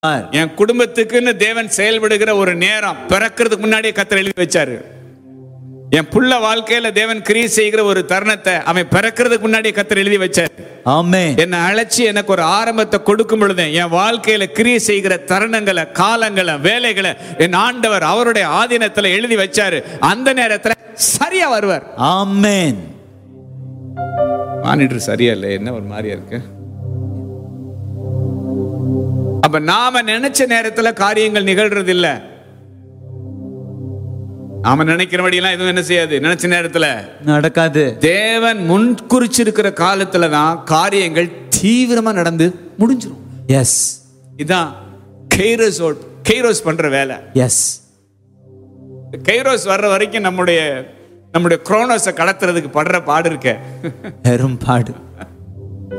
என் குடும்பத்துக்குன்னு தேவன் செயல்படுகிற ஒரு நேரம் பிறக்கிறதுக்கு முன்னாடியே கத்தர் எழுதி வச்சாரு என் புள்ள வாழ்க்கையில தேவன் கிரியை செய்கிற ஒரு தருணத்தை அவன் பிறக்கிறதுக்கு முன்னாடியே கத்தர் எழுதி வச்சார் Amen. என்னை அழைச்சி எனக்கு ஒரு ஆரம்பத்தை கொடுக்கும் பொழுது என் வாழ்க்கையில கிரியை செய்கிற தருணங்களை காலங்களை வேலைகளை என் ஆண்டவர் அவருடைய ஆதீனத்துல எழுதி வச்சாரு அந்த நேரத்துல சரியா வருவார் Amen. மானிட்டர் சரியா இல்லை என்ன ஒரு மாதிரியா இருக்கு அப்ப நாம நினைச்ச நேரத்துல காரியங்கள் நிகழ்றது இல்ல நாம நினைக்கிறபடியெல்லாம் எதுவும் என்ன செய்யாது நினைச்ச நேரத்துல நடக்காது தேவன் முன்குறிச்சிருக்கிற காலத்துல தான் காரியங்கள் தீவிரமா நடந்து முடிஞ்சிரும் எஸ் இதான் கைரோஸ் கைரோஸ் பண்ற வேலை எஸ் கைரோஸ் வர்ற வரைக்கும் நம்முடைய நம்முடைய குரோனோஸை கடத்துறதுக்கு படுற பாடு இருக்க பெரும் பாடு